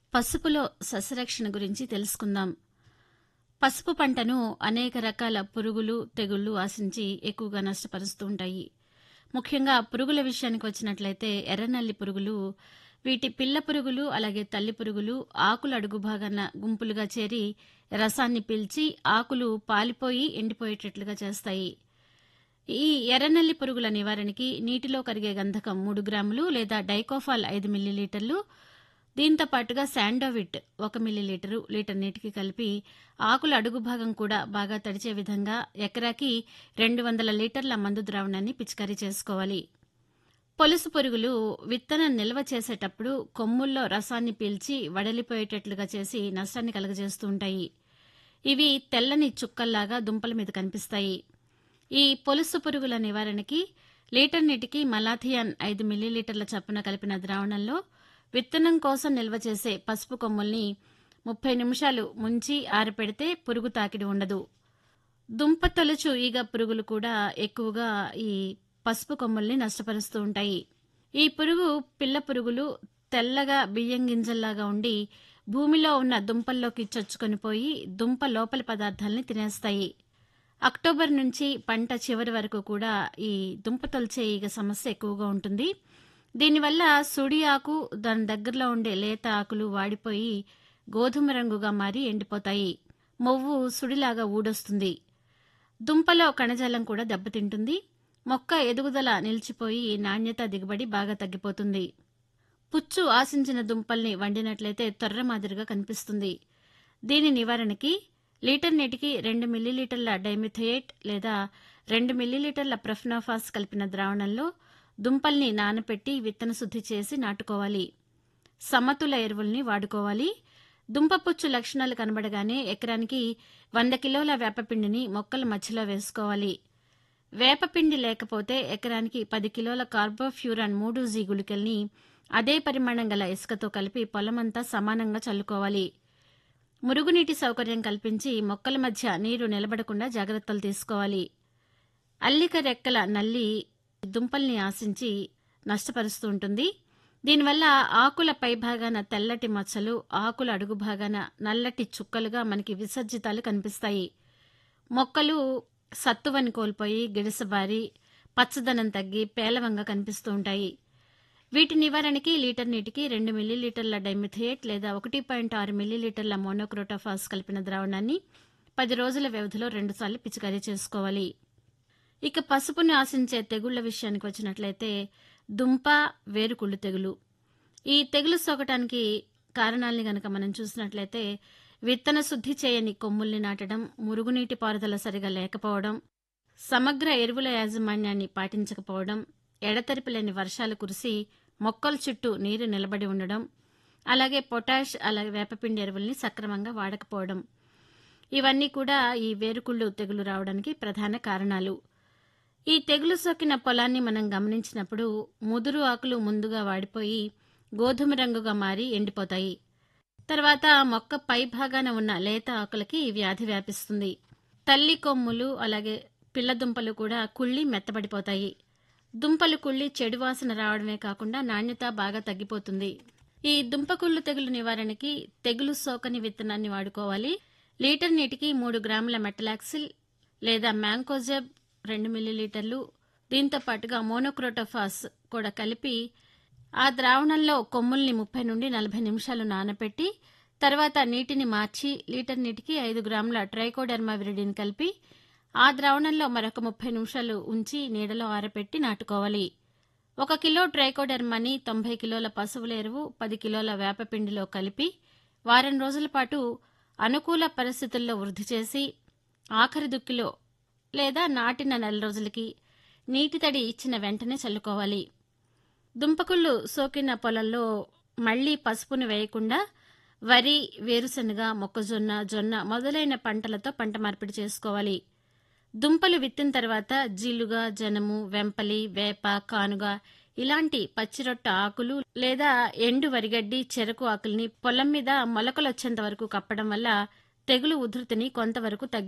పసుపులో సస్యరక్షణ గురించి తెలుసుకుందాం పసుపు పంటను అనేక రకాల పురుగులు తెగుళ్లు ఆశించి ఎక్కువగా నష్టపరుస్తూ ఉంటాయి ముఖ్యంగా పురుగుల విషయానికి వచ్చినట్లయితే ఎర్రనల్లి పురుగులు వీటి పిల్ల పురుగులు అలాగే తల్లి పురుగులు ఆకుల అడుగు భాగాన గుంపులుగా చేరి రసాన్ని పీల్చి ఆకులు పాలిపోయి ఎండిపోయేటట్లుగా చేస్తాయి ఈ ఎర్రనల్లి పురుగుల నివారణకి నీటిలో కరిగే గంధకం మూడు గ్రాములు లేదా డైకోఫాల్ ఐదు మిల్లీలీటర్లు దీంతో పాటుగా శాండోవిట్ ఒక మిల్లీలీటరు లీటర్ నీటికి కలిపి ఆకుల అడుగు భాగం కూడా బాగా తడిచే విధంగా ఎకరాకి రెండు వందల లీటర్ల మందు ద్రావణాన్ని పిచికారీ చేసుకోవాలి పొలుసు పురుగులు విత్తనం నిల్వ చేసేటప్పుడు కొమ్ముల్లో రసాన్ని పీల్చి వడలిపోయేటట్లుగా చేసి నష్టాన్ని కలుగజేస్తూ ఉంటాయి ఇవి తెల్లని చుక్కల్లాగా దుంపల మీద కనిపిస్తాయి ఈ పొలుసు పురుగుల నివారణకి లీటర్ నీటికి మలాథియాన్ ఐదు మిల్లీలీటర్ల చప్పున కలిపిన ద్రావణంలో విత్తనం కోసం నిల్వ చేసే పసుపు కొమ్ముల్ని ముప్పై నిమిషాలు ముంచి ఆరపెడితే పురుగు తాకిడి ఉండదు దుంప తొలచు ఈగ పురుగులు కూడా ఎక్కువగా ఈ పసుపు కొమ్ముల్ని నష్టపరుస్తూ ఉంటాయి ఈ పురుగు పిల్ల పురుగులు తెల్లగా బియ్యం గింజల్లాగా ఉండి భూమిలో ఉన్న దుంపల్లోకి చొచ్చుకొని పోయి దుంప లోపలి పదార్థాలని తినేస్తాయి అక్టోబర్ నుంచి పంట చివరి వరకు కూడా ఈ దుంప తొలిచే ఈగ సమస్య ఎక్కువగా ఉంటుంది దీనివల్ల సుడి ఆకు దాని దగ్గరలో ఉండే లేత ఆకులు వాడిపోయి గోధుమ రంగుగా మారి ఎండిపోతాయి మొవ్వు సుడిలాగా ఊడొస్తుంది దుంపలో కణజాలం కూడా దెబ్బతింటుంది మొక్క ఎదుగుదల నిలిచిపోయి నాణ్యత దిగుబడి బాగా తగ్గిపోతుంది పుచ్చు ఆశించిన దుంపల్ని వండినట్లయితే తొర్ర మాదిరిగా కనిపిస్తుంది దీని నివారణకి లీటర్ నీటికి రెండు మిల్లీలీటర్ల డైమిథయేట్ లేదా రెండు మిల్లీలీటర్ల ప్రఫ్నాఫాస్ కలిపిన ద్రావణంలో దుంపల్ని నానపెట్టి విత్తన శుద్ధి చేసి నాటుకోవాలి సమతుల ఎరువుల్ని వాడుకోవాలి దుంపపుచ్చు లక్షణాలు కనబడగానే ఎకరానికి వంద కిలోల వేపపిండిని మొక్కల మధ్యలో వేసుకోవాలి వేపపిండి లేకపోతే ఎకరానికి పది కిలోల కార్బోఫ్యూరాన్ మూడు జీ గుళికల్ని అదే పరిమాణం గల ఇసుకతో కలిపి పొలమంతా సమానంగా చల్లుకోవాలి మురుగునీటి సౌకర్యం కల్పించి మొక్కల మధ్య నీరు నిలబడకుండా జాగ్రత్తలు తీసుకోవాలి అల్లిక రెక్కల నల్లి దుంపల్ని ఆశించి నష్టపరుస్తూ ఉంటుంది దీనివల్ల ఆకుల పైభాగాన తెల్లటి మచ్చలు ఆకుల అడుగు భాగాన నల్లటి చుక్కలుగా మనకి విసర్జితాలు కనిపిస్తాయి మొక్కలు సత్తువని కోల్పోయి గిడసబారి పచ్చదనం తగ్గి పేలవంగా కనిపిస్తూ ఉంటాయి వీటి నివారణకి లీటర్ నీటికి రెండు మిల్లీలీటర్ల డైమిథియేట్ లేదా ఒకటి పాయింట్ ఆరు మిల్లీలీటర్ల మోనోక్రోటోఫాస్ కలిపిన ద్రావణాన్ని పది రోజుల వ్యవధిలో రెండుసార్లు పిచికారీ చేసుకోవాలి ఇక పసుపుని ఆశించే తెగుళ్ల విషయానికి వచ్చినట్లయితే దుంప వేరుకుళ్ళు తెగులు ఈ తెగులు సోకటానికి కారణాలని గనక మనం చూసినట్లయితే విత్తన శుద్ధి చేయని కొమ్ముల్ని నాటడం మురుగునీటి పారుదల సరిగా లేకపోవడం సమగ్ర ఎరువుల యాజమాన్యాన్ని పాటించకపోవడం ఎడతెరిపి లేని వర్షాలు కురిసి మొక్కల చుట్టూ నీరు నిలబడి ఉండడం అలాగే పొటాష్ అలాగే వేపపిండి ఎరువుల్ని సక్రమంగా వాడకపోవడం ఇవన్నీ కూడా ఈ వేరుకుళ్ళు తెగులు రావడానికి ప్రధాన కారణాలు ఈ తెగులు సోకిన పొలాన్ని మనం గమనించినప్పుడు ముదురు ఆకులు ముందుగా వాడిపోయి గోధుమ రంగుగా మారి ఎండిపోతాయి తర్వాత మొక్క పై భాగాన ఉన్న లేత ఆకులకి వ్యాధి వ్యాపిస్తుంది తల్లి కొమ్ములు అలాగే పిల్ల దుంపలు కూడా కుళ్ళి మెత్తబడిపోతాయి దుంపలు కుళ్ళి చెడు వాసన రావడమే కాకుండా నాణ్యత బాగా తగ్గిపోతుంది ఈ దుంపకుళ్ళు తెగులు నివారణకి తెగులు సోకని విత్తనాన్ని వాడుకోవాలి లీటర్ నీటికి మూడు గ్రాముల మెటలాక్సిల్ లేదా మ్యాంకోజెబ్ రెండు మిల్లీలీటర్లు దీంతో పాటుగా మోనోక్రోటోఫాస్ కూడా కలిపి ఆ ద్రావణంలో కొమ్ముల్ని ముప్పై నుండి నలభై నిమిషాలు నానపెట్టి తర్వాత నీటిని మార్చి లీటర్ నీటికి ఐదు గ్రాముల ట్రైకోడెర్మా విరిడిని కలిపి ఆ ద్రావణంలో మరొక ముప్పై నిమిషాలు ఉంచి నీడలో ఆరపెట్టి నాటుకోవాలి ఒక కిలో ట్రైకోడెర్మాని తొంభై కిలోల పశువుల ఎరువు పది కిలోల వేపపిండిలో కలిపి వారం రోజుల పాటు అనుకూల పరిస్థితుల్లో వృద్ధి చేసి ఆఖరి దుక్కిలో లేదా నాటిన నెల రోజులకి నీటి తడి ఇచ్చిన వెంటనే చల్లుకోవాలి దుంపకుళ్ళు సోకిన పొలంలో మళ్లీ పసుపును వేయకుండా వరి వేరుశనగ మొక్కజొన్న జొన్న మొదలైన పంటలతో పంట మార్పిడి చేసుకోవాలి దుంపలు విత్తిన తర్వాత జీలుగా జనము వెంపలి వేప కానుగ ఇలాంటి పచ్చిరొట్ట ఆకులు లేదా ఎండు వరిగడ్డి చెరకు ఆకుల్ని పొలం మీద మొలకలొచ్చేంత వరకు కప్పడం వల్ల తెగులు ఉధృతిని కొంతవరకు తగ్గి